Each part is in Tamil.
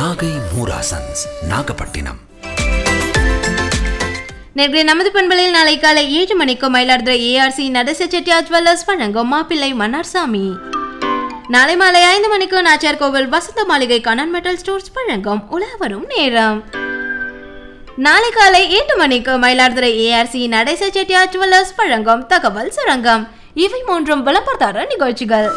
நாகை மூராசன்ஸ் நாகப்பட்டினம் நேற்று நமது பண்பலையில் நாளை காலை ஏழு மணிக்கு மயிலாடுதுறை ஏஆர்சி நடச செட்டியார் ஜுவல்லர்ஸ் வழங்கும் மாப்பிள்ளை மன்னார்சாமி நாளை மாலை ஐந்து மணிக்கு நாச்சியார் கோவில் வசந்த மாளிகை கண்ணன் மெட்டல் ஸ்டோர்ஸ் வழங்கும் உலவரும் நேரம் நாளை காலை எட்டு மணிக்கு மயிலாடுதுறை ஏஆர்சி நடேச செட்டியார் ஜுவல்லர்ஸ் வழங்கும் தகவல் சுரங்கம் இவை மூன்றும் விளம்பரதார நிகழ்ச்சிகள்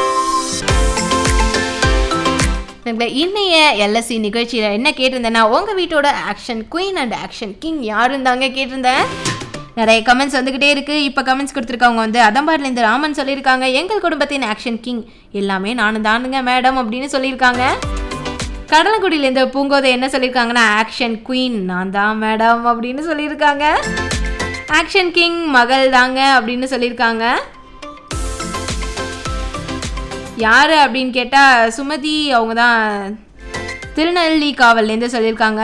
நம்மள இன்னைய எல்எஸ்சி நிகழ்ச்சியில் என்ன கேட்டிருந்தேன்னா உங்கள் வீட்டோட action queen and action king யாருன்னு தாங்க கேட்டிருந்தேன் நிறைய கமெண்ட்ஸ் வந்துக்கிட்டே இருக்கு இப்போ கமெண்ட்ஸ் கொடுத்துருக்கவங்க வந்து அதம்பாட்லேருந்து ராமன் சொல்லியிருக்காங்க எங்கள் குடும்பத்தின் ஆக்ஷன் கிங் எல்லாமே நானும் தானுங்க மேடம் அப்படின்னு சொல்லியிருக்காங்க கடலக்குடியிலேருந்து பூங்கோதை என்ன சொல்லியிருக்காங்கன்னா ஆக்ஷன் குயின் நான் தான் மேடம் அப்படின்னு சொல்லியிருக்காங்க ஆக்ஷன் கிங் மகள் தாங்க அப்படின்னு சொல்லியிருக்காங்க யார் அப்படின்னு கேட்டால் சுமதி அவங்க தான் திருநெல்வேலி காவல்லேருந்து சொல்லியிருக்காங்க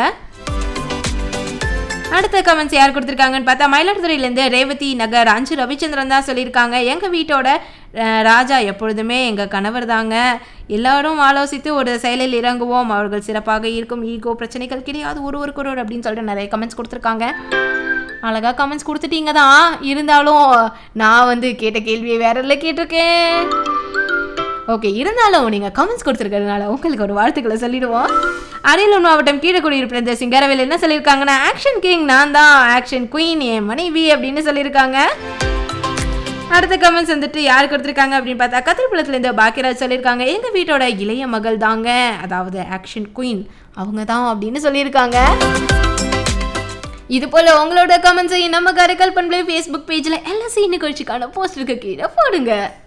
அடுத்த கமெண்ட்ஸ் யார் கொடுத்துருக்காங்கன்னு பார்த்தா மயிலாடுதுறையிலேருந்து ரேவதி நகர் அஞ்சு ரவிச்சந்திரன் தான் சொல்லியிருக்காங்க எங்கள் வீட்டோட அஹ், ராஜா எப்பொழுதுமே எங்கள் கணவர் தாங்க எல்லாரும் ஆலோசித்து ஒரு செயலில் இறங்குவோம் அவர்கள் சிறப்பாக இருக்கும் ஈகோ பிரச்சனைகள் கிடையாது ஒருவருக்கு ஒருவர் அப்படின்னு சொல்லிட்டு நிறைய கமெண்ட்ஸ் கொடுத்துருக்காங்க அழகாக கமெண்ட்ஸ் கொடுத்துட்டீங்க தான் இருந்தாலும் நான் வந்து கேட்ட கேள்வியை வேற இல்லை கேட்டிருக்கேன் ஓகே இருந்தாலும் நீங்கள் கமெண்ட்ஸ் கொடுத்துருக்கறதுனால உங்களுக்கு ஒரு வாழ்த்துக்களை சொல்லிடுவோம் அரியலூர் மாவட்டம் கீழக்குடியிருப்பு இந்த சிங்கரவேல் என்ன சொல்லியிருக்காங்கன்னா ஆக்ஷன் கிங் நான் தான் ஆக்ஷன் குயின் என் மனைவி அப்படின்னு சொல்லியிருக்காங்க அடுத்த கமெண்ட்ஸ் வந்துட்டு யார் கொடுத்துருக்காங்க அப்படின்னு பார்த்தா கத்திரிப்புலத்துலேருந்து பாக்கியராஜ் சொல்லியிருக்காங்க எங்கள் வீட்டோட இளைய மகள் தாங்க அதாவது ஆக்ஷன் குயின் அவங்க தான் அப்படின்னு சொல்லியிருக்காங்க இது போல உங்களோட கமெண்ட்ஸை நம்ம கரைக்கல் பண்பலை ஃபேஸ்புக் பேஜில் எல்எஸ்சி நிகழ்ச்சிக்கான போஸ்டருக்கு கீழே போடுங்க